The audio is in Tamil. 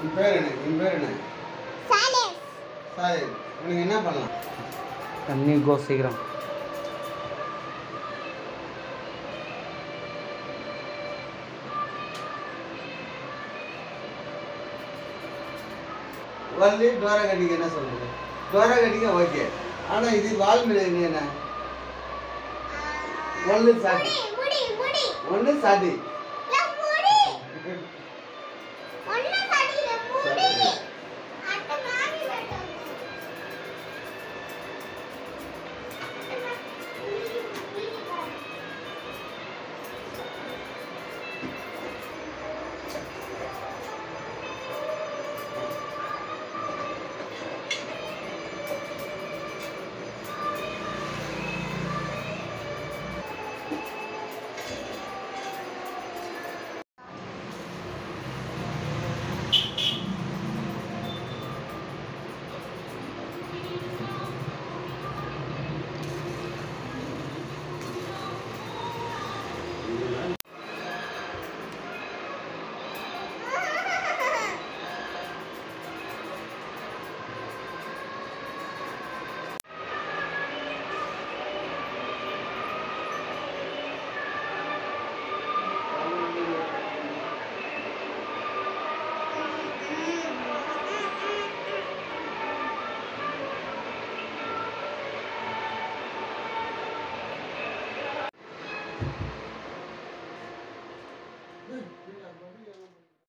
உன் பேர் என்ன உன் பேர் என்ன சாலேஸ் சாரி உனக்கு என்ன பண்ணலாம் தண்ணி கோ சீக்கிரம் வள்ளி டோரா கட்டிக்க என்ன சொல்றது டோரா கட்டிக்க ஓகே ஆனா இது வால் மீன் என்ன ஒன்று சாட்டி முடி முடி முடி ஒன்று சாட்டி